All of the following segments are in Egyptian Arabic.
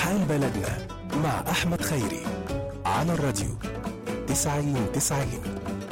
حال بلدنا مع أحمد خيري على الراديو تسعين تسعين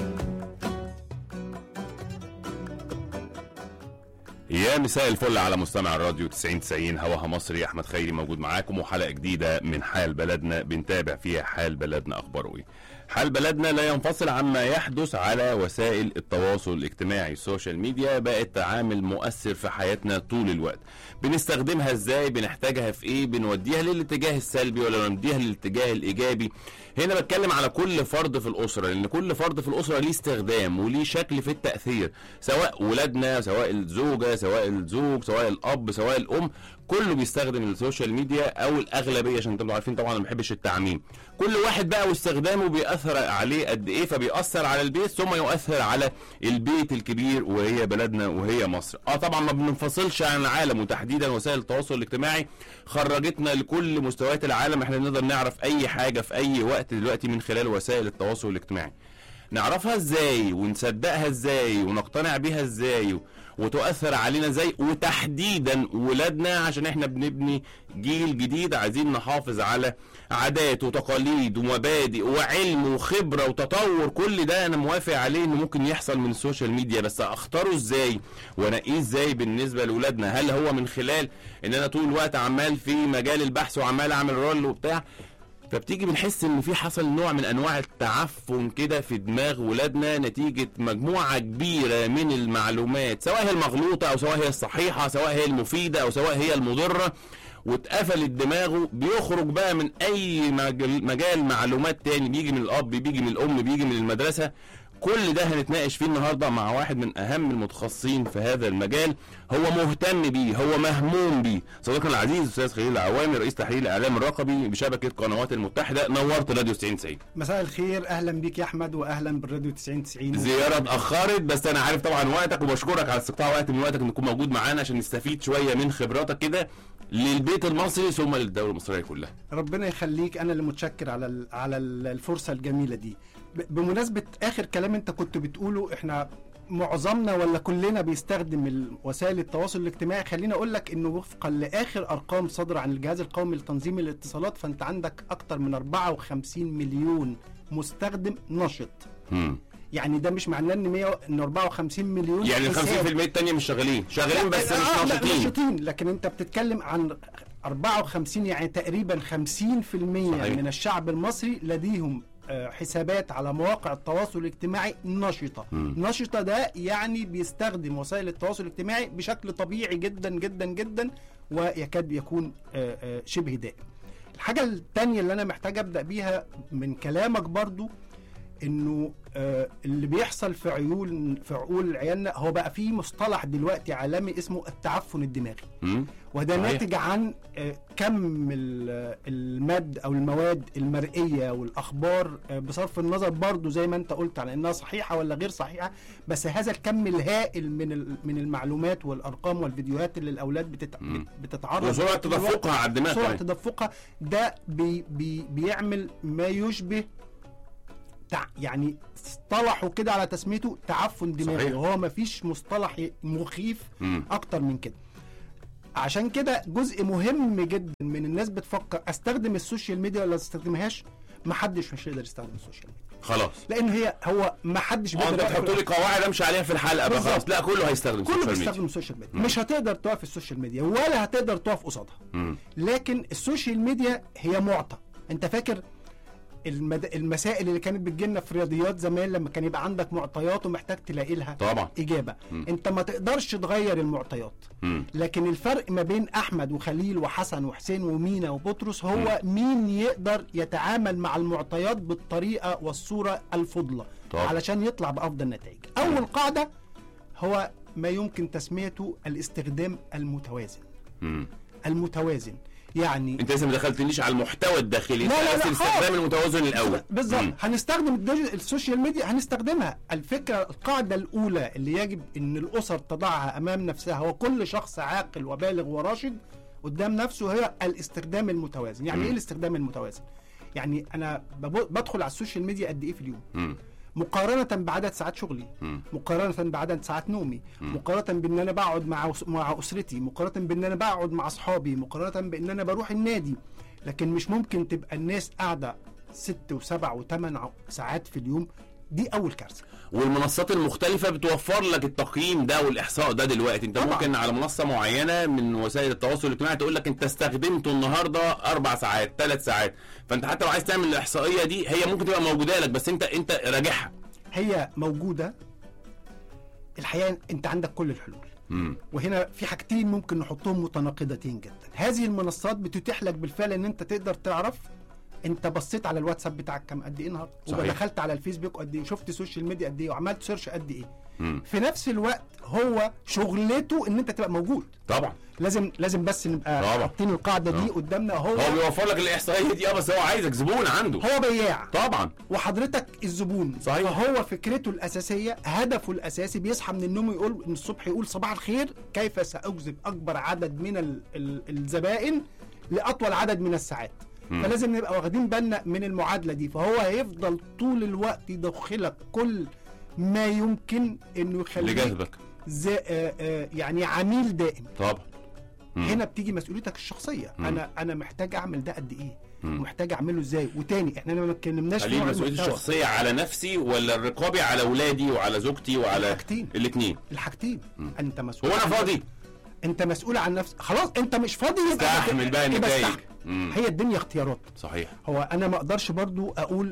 يا مساء الفل على مستمع الراديو 90 90 هواها مصري احمد خيري موجود معاكم وحلقه جديده من حال بلدنا بنتابع فيها حال بلدنا اخباره ايه حال بلدنا لا ينفصل عما يحدث على وسائل التواصل الاجتماعي السوشيال ميديا بقت عامل مؤثر في حياتنا طول الوقت بنستخدمها ازاي بنحتاجها في ايه بنوديها للاتجاه السلبي ولا نوديها للاتجاه الايجابي هنا بتكلم على كل فرد في الاسره لان كل فرد في الاسره ليه استخدام وليه شكل في التاثير سواء ولادنا سواء الزوجه سواء الزوج سواء الاب سواء الام كله بيستخدم السوشيال ميديا او الاغلبيه عشان تبقوا عارفين طبعا انا ما بحبش التعميم كل واحد بقى واستخدامه بيأثر عليه قد ايه فبيأثر على البيت ثم يؤثر على البيت الكبير وهي بلدنا وهي مصر اه طبعا ما بننفصلش عن العالم وتحديدا وسائل التواصل الاجتماعي خرجتنا لكل مستويات العالم احنا نقدر نعرف اي حاجه في اي وقت دلوقتي من خلال وسائل التواصل الاجتماعي نعرفها ازاي ونصدقها ازاي ونقتنع بيها ازاي وتؤثر علينا ازاي وتحديدا ولادنا عشان احنا بنبني جيل جديد عايزين نحافظ على عادات وتقاليد ومبادئ وعلم وخبره وتطور كل ده انا موافق عليه انه ممكن يحصل من السوشيال ميديا بس اختاره ازاي وانقيه ازاي بالنسبه لاولادنا هل هو من خلال ان انا طول الوقت عمال في مجال البحث وعمال اعمل رول وبتاع فبتيجي بنحس ان في حصل نوع من انواع التعفن كده في دماغ ولادنا نتيجه مجموعه كبيره من المعلومات سواء هي المغلوطه او سواء هي الصحيحه سواء هي المفيده او سواء هي المضره واتقفلت دماغه بيخرج بقى من اي مجال, مجال معلومات تاني بيجي من الاب بيجي من الام بيجي من المدرسه كل ده هنتناقش فيه النهارده مع واحد من اهم المتخصصين في هذا المجال هو مهتم بيه هو مهموم بيه صديقنا العزيز استاذ خليل العوامي رئيس تحرير الاعلام الرقمي بشبكه قنوات المتحده نورت راديو 90 90 مساء الخير اهلا بيك يا احمد واهلا بالراديو 90 90 زياره اتاخرت بس انا عارف طبعا وقتك وبشكرك على استقطاع وقت من وقتك ان تكون موجود معانا عشان نستفيد شويه من خبراتك كده للبيت المصري ثم للدوله المصريه كلها ربنا يخليك انا اللي متشكر على ال- على ال- الفرصه الجميله دي ب- بمناسبه اخر كلام انت كنت بتقوله احنا معظمنا ولا كلنا بيستخدم ال- وسائل التواصل الاجتماعي خليني اقول لك انه وفقا لاخر ارقام صادره عن الجهاز القومي لتنظيم الاتصالات فانت عندك اكتر من 54 مليون مستخدم نشط مم. يعني ده مش معناه ان 100 ان 54 مليون يعني ال 50% حساب. التانية مش شغالين شغالين بس آه، مش لا، ناشطين نشيطين لكن انت بتتكلم عن 54 يعني تقريبا 50% صحيح. من الشعب المصري لديهم آه، حسابات على مواقع التواصل الاجتماعي نشطة مم. نشطة ده يعني بيستخدم وسائل التواصل الاجتماعي بشكل طبيعي جدا جدا جدا ويكاد يكون آه، آه، شبه دائم الحاجة التانية اللي أنا محتاج أبدأ بيها من كلامك برضو انه آه اللي بيحصل في عيون في عقول عيالنا هو بقى في مصطلح دلوقتي عالمي اسمه التعفن الدماغي مم. وده صحيح. ناتج عن آه كم ال- الماد او المواد المرئيه والاخبار آه بصرف النظر برضو زي ما انت قلت على انها صحيحه ولا غير صحيحه بس هذا الكم الهائل من ال- من المعلومات والارقام والفيديوهات اللي الاولاد بتت مم. بتتعرض وسرعه لها طول الوقت. تدفقها على الدماغ سرعه كمان تدفقها ده بي بي بيعمل ما يشبه تع يعني اصطلحوا كده على تسميته تعفن دماغي صحيح. وهو ما فيش مصطلح مخيف مم. اكتر من كده عشان كده جزء مهم جدا من الناس بتفكر استخدم السوشيال ميديا ولا استخدمهاش محدش مش هيقدر يستخدم السوشيال ميديا خلاص لان هي هو محدش اه انت بيقدر تحط لي قواعد امشي عليها في الحلقه بقى بالظبط. خلاص لا كله هيستخدم كله السوشيال بيستخدم ميديا السوشيال ميديا مش هتقدر توقف السوشيال ميديا ولا هتقدر تقف قصادها مم. لكن السوشيال ميديا هي معطى انت فاكر المد... المسائل اللي كانت بتجيلنا في رياضيات زمان لما كان يبقى عندك معطيات ومحتاج تلاقي لها طبعا اجابه مم. انت ما تقدرش تغير المعطيات مم. لكن الفرق ما بين احمد وخليل وحسن وحسين ومينا وبطرس هو مين يقدر يتعامل مع المعطيات بالطريقه والصوره الفضلى طبعا. علشان يطلع بافضل نتائج اول قاعده هو ما يمكن تسميته الاستخدام المتوازن مم. المتوازن يعني انت لسه ما دخلتنيش على المحتوى الداخلي لا، لا، انت لا، الاستخدام خالص. المتوازن الاول بالظبط مم. هنستخدم الديجي- السوشيال ميديا هنستخدمها الفكره القاعده الاولى اللي يجب ان الاسر تضعها امام نفسها وكل شخص عاقل وبالغ وراشد قدام نفسه هي الاستخدام المتوازن يعني مم. ايه الاستخدام المتوازن يعني انا بب- بدخل على السوشيال ميديا قد ايه في اليوم مم. مقارنه بعدد ساعات شغلي مم. مقارنه بعدد ساعات نومي مقارنه بان انا بقعد مع أس- مع اسرتي مقارنه بان انا بقعد مع اصحابي مقارنه بان انا بروح النادي لكن مش ممكن تبقى الناس قاعده ست وسبع وثمان ع- ساعات في اليوم دي اول كارثه والمنصات المختلفة بتوفر لك التقييم ده والإحصاء ده دلوقتي انت طبعاً. ممكن على منصة معينة من وسائل التواصل الاجتماعي تقول لك انت استخدمته النهاردة أربع ساعات ثلاث ساعات فانت حتى لو عايز تعمل الإحصائية دي هي ممكن تبقى موجودة لك بس انت انت راجعها هي موجوده الحقيقه انت عندك كل الحلول مم. وهنا في حاجتين ممكن نحطهم متناقضتين جدا هذه المنصات بتتيح لك بالفعل ان انت تقدر تعرف انت بصيت على الواتساب بتاعك كام قد ايه النهارده صحيح. ودخلت على الفيسبوك قد ايه شفت السوشيال ميديا قد ايه وعملت سيرش قد ايه مم. في نفس الوقت هو شغلته ان انت تبقى موجود طبعا لازم لازم بس نبقى طبعا. حاطين القاعده دي آه. قدامنا هو هو بيوفر لك الإحصائية دي اه بس هو عايزك زبون عنده هو بياع طبعا وحضرتك الزبون صحيح. فهو فكرته الاساسيه هدفه الاساسي بيصحى من النوم يقول من الصبح يقول صباح الخير كيف ساجذب اكبر عدد من ال ال الزبائن لاطول عدد من الساعات مم. فلازم نبقى واخدين بالنا من المعادله دي فهو هيفضل طول الوقت يدخلك كل ما يمكن انه يخليك لجذبك زي آه آه يعني عميل دائم طبعا مم. هنا بتيجي مسؤوليتك الشخصيه مم. انا انا محتاج اعمل ده قد ايه مم. ومحتاج اعمله ازاي وتاني احنا ما اتكلمناش هل هي نوع مسؤوليتي المحتوى. الشخصية على نفسي ولا الرقابي على أولادي وعلى زوجتي وعلى الحاجتين. الاثنين الحاجتين مم. انت مسؤول هو أنا عن فاضي نفسك. انت مسؤول عن نفسك خلاص انت مش فاضي يبقى استحمل بقى يبقى النتائج استحمل. مم. هي الدنيا اختيارات صحيح هو انا ما اقدرش برضو اقول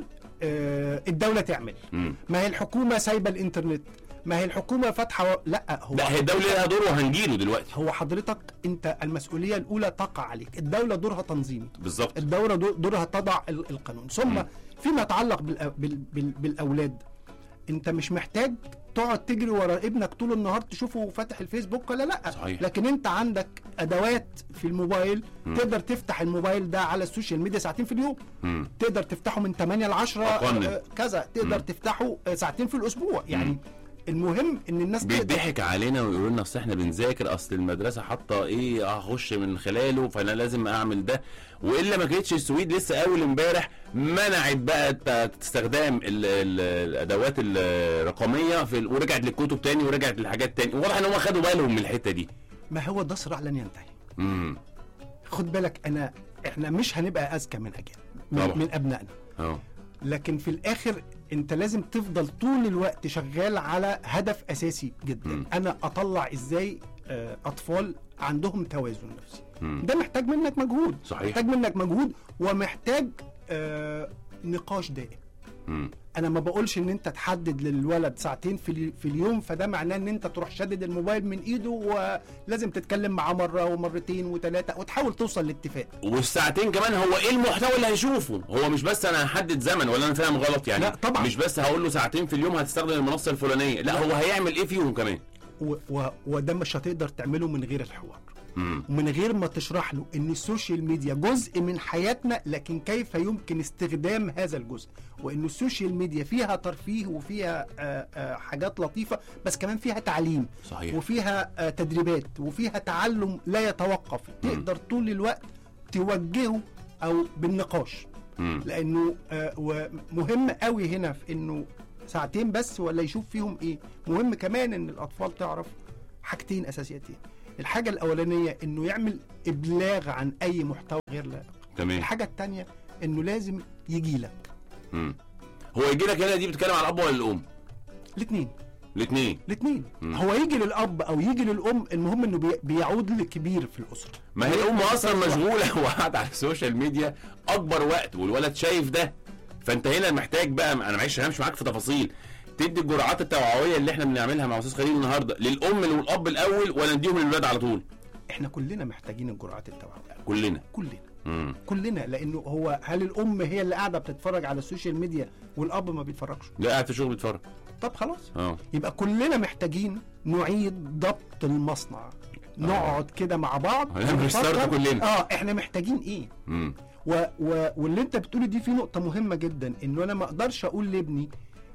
آه الدوله تعمل مم. ما هي الحكومه سايبه الانترنت ما هي الحكومه فاتحه و... لا هو لا هي الدولة لها دور وهنجيله دلوقتي هو حضرتك انت المسؤوليه الاولى تقع عليك الدوله دورها تنظيمي بالظبط الدوله دور- دورها تضع ال- القانون ثم مم. فيما يتعلق بالأ- بال... بال... بالاولاد انت مش محتاج تقعد تجري ورا ابنك طول النهار تشوفه فاتح الفيسبوك ولا لا صحيح. لكن انت عندك ادوات في الموبايل مم. تقدر تفتح الموبايل ده على السوشيال ميديا ساعتين في اليوم مم. تقدر تفتحه من 8 ل 10 أقنن. آه، كذا تقدر مم. تفتحه آه، ساعتين في الاسبوع يعني مم. المهم ان الناس تقدر بيضحك علينا ويقولوا لنا اصل احنا بنذاكر اصل المدرسه حاطه ايه هخش من خلاله فانا لازم اعمل ده والا ما كانتش السويد لسه اول امبارح منعت بقى الت- استخدام ال ال الادوات الرقميه في ال- ورجعت للكتب تاني ورجعت للحاجات تاني واضح ان هم خدوا بالهم من الحته دي ما هو ده صراع لن ينتهي امم خد بالك انا احنا مش هنبقى اذكى من اجيال طبعا. من, من ابنائنا اه لكن في الاخر انت لازم تفضل طول الوقت شغال على هدف اساسي جدا مم. انا اطلع ازاي آه، اطفال عندهم توازن نفسي مم. ده محتاج منك مجهود صحيح. محتاج منك مجهود ومحتاج آه، نقاش دائم مم. انا ما بقولش ان انت تحدد للولد ساعتين في, الي- في اليوم فده معناه ان انت تروح شدد الموبايل من ايده ولازم تتكلم معاه مره ومرتين وثلاثه وتحاول توصل لاتفاق والساعتين كمان هو ايه المحتوى اللي هيشوفه هو مش بس انا هحدد زمن ولا انا فاهم غلط يعني لا، طبعا. مش بس هقول له ساعتين في اليوم هتستخدم المنصه الفلانيه لا هو هيعمل ايه فيهم كمان و- و- وده مش هتقدر تعمله من غير الحوار مم. ومن غير ما تشرح له ان السوشيال ميديا جزء من حياتنا لكن كيف يمكن استخدام هذا الجزء وان السوشيال ميديا فيها ترفيه وفيها آه، آه، حاجات لطيفه بس كمان فيها تعليم صحيح وفيها آه، تدريبات وفيها تعلم لا يتوقف تقدر طول الوقت توجهه او بالنقاش مم. لانه آه، ومهم قوي هنا في انه ساعتين بس ولا يشوف فيهم ايه مهم كمان ان الاطفال تعرف حاجتين اساسيتين الحاجه الاولانيه انه يعمل ابلاغ عن اي محتوى غير لائق تمام الحاجه الثانيه انه لازم يجي لك مم. هو يجي لك هنا دي بتتكلم على الاب ولا الام الاثنين الاثنين الاثنين مم. هو يجي للاب او يجي للام المهم انه بي- بيعود لكبير في الاسره ما هي الام اصلا مشغوله وقاعده على السوشيال ميديا اكبر وقت والولد شايف ده فانت هنا محتاج بقى انا معلش همشي معاك في تفاصيل تدي الجرعات التوعويه اللي احنا بنعملها مع استاذ خليل النهارده للام والاب الاول ولا نديهم للولاد على طول احنا كلنا محتاجين الجرعات التوعويه كلنا كلنا مم. كلنا لانه هو هل الام هي اللي قاعده بتتفرج على السوشيال ميديا والاب ما بيتفرجش ده قاعد في الشغل بيتفرج طب خلاص اه يبقى كلنا محتاجين نعيد ضبط المصنع نقعد كده مع بعض هنعمل ونفكر، restart كلنا. اه احنا محتاجين ايه مم. و و واللي انت بتقوله دي في نقطه مهمه جدا انه انا ما اقدرش اقول لابني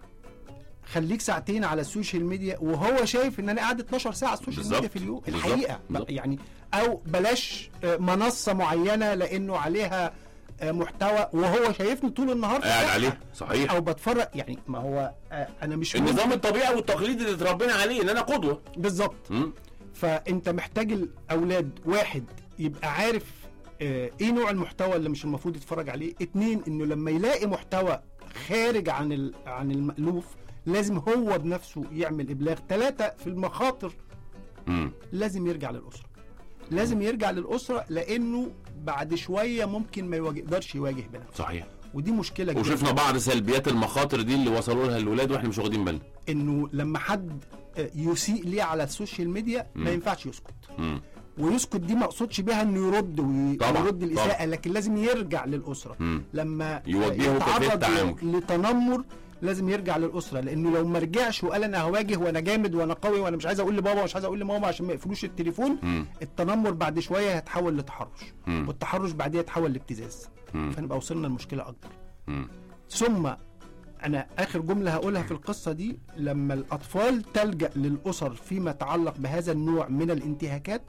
خليك ساعتين على السوشيال ميديا وهو شايف ان انا قاعد 12 ساعه على السوشيال بالظبط. ميديا في اليوم بالظبط. الحقيقه بالظبط. يعني او بلاش آه، منصه معينه لانه عليها آه، محتوى وهو شايفني طول النهار قاعد فاتحها. عليه صحيح او بتفرج يعني ما هو آه، انا مش النظام الطبيعي والتقليدي اللي اتربينا عليه ان انا قدوه بالظبط مم. فانت محتاج الاولاد واحد يبقى عارف آه، ايه نوع المحتوى اللي مش المفروض يتفرج عليه اتنين انه لما يلاقي محتوى خارج عن ال- عن المألوف لازم هو بنفسه يعمل ابلاغ ثلاثة في المخاطر مم. لازم يرجع للأسرة لازم يرجع للأسرة لأنه بعد شوية ممكن ما يواجه- يقدرش يواجه بنفسه صحيح ودي مشكلة كبيرة وشفنا بعض سلبيات المخاطر دي اللي وصلوا لها الولاد واحنا مش واخدين بالنا انه لما حد آه، يسيء ليه على السوشيال ميديا ما مم. ينفعش يسكت مم. ويسكت دي ما اقصدش بيها انه يرد وي- طبعاً، ويرد الاساءه طبعاً. لكن لازم يرجع للاسره مم. لما يوجهه كيفية يتعرض التعامل. ل- لتنمر لازم يرجع للاسره لانه لو ما رجعش وقال انا هواجه وانا جامد وانا قوي وانا مش عايز اقول لبابا ومش عايز اقول لماما عشان ما يقفلوش التليفون مم. التنمر بعد شويه هيتحول لتحرش مم. والتحرش بعديه يتحول لابتزاز مم. فنبقى وصلنا لمشكله اكبر مم. ثم انا اخر جمله هقولها في القصه دي لما الاطفال تلجا للاسر فيما يتعلق بهذا النوع من الانتهاكات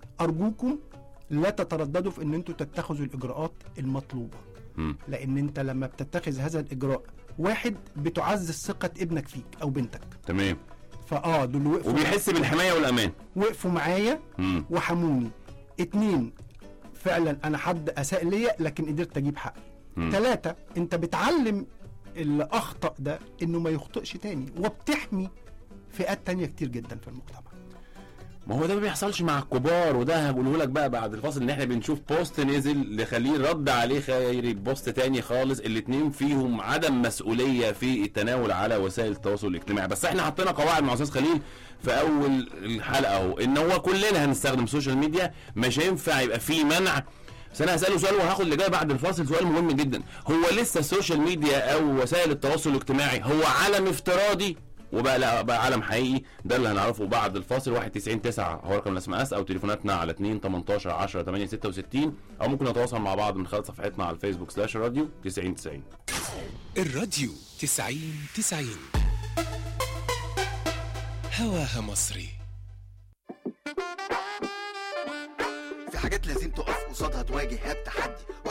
ارجوكم لا تترددوا في ان انتوا تتخذوا الاجراءات المطلوبه مم. لان انت لما بتتخذ هذا الاجراء واحد بتعزز ثقه ابنك فيك او بنتك تمام فاه دول وقفوا وبيحس بالحمايه والامان وقفوا معايا مم. وحموني اتنين فعلا انا حد اساء ليا لكن قدرت اجيب حقي مم. ثلاثة انت بتعلم اللي اخطأ ده انه ما يخطئش تاني وبتحمي فئات تانية كتير جدا في المجتمع ما هو ده ما بيحصلش مع الكبار وده هقوله لك بقى بعد الفاصل ان احنا بنشوف بوست نزل لخليل رد عليه خيري بوست تاني خالص الاتنين فيهم عدم مسؤوليه في التناول على وسائل التواصل الاجتماعي بس احنا حطينا قواعد مع استاذ خليل في اول الحلقه اهو ان هو كلنا هنستخدم السوشيال ميديا مش هينفع يبقى في منع بس انا هساله سؤال وهاخد اللي جاي بعد الفاصل سؤال مهم جدا هو لسه السوشيال ميديا او وسائل التواصل الاجتماعي هو عالم افتراضي وبقى لا بقى عالم حقيقي ده اللي هنعرفه بعد الفاصل 91 9 هو رقم الاس ام اس او تليفوناتنا على 2 18 10 8 66 او ممكن نتواصل مع بعض من خلال صفحتنا على الفيسبوك سلاش راديو 90 90 الراديو تسعين تسعين هواها مصري في حاجات لازم تقف قصادها تواجه هاب تحدي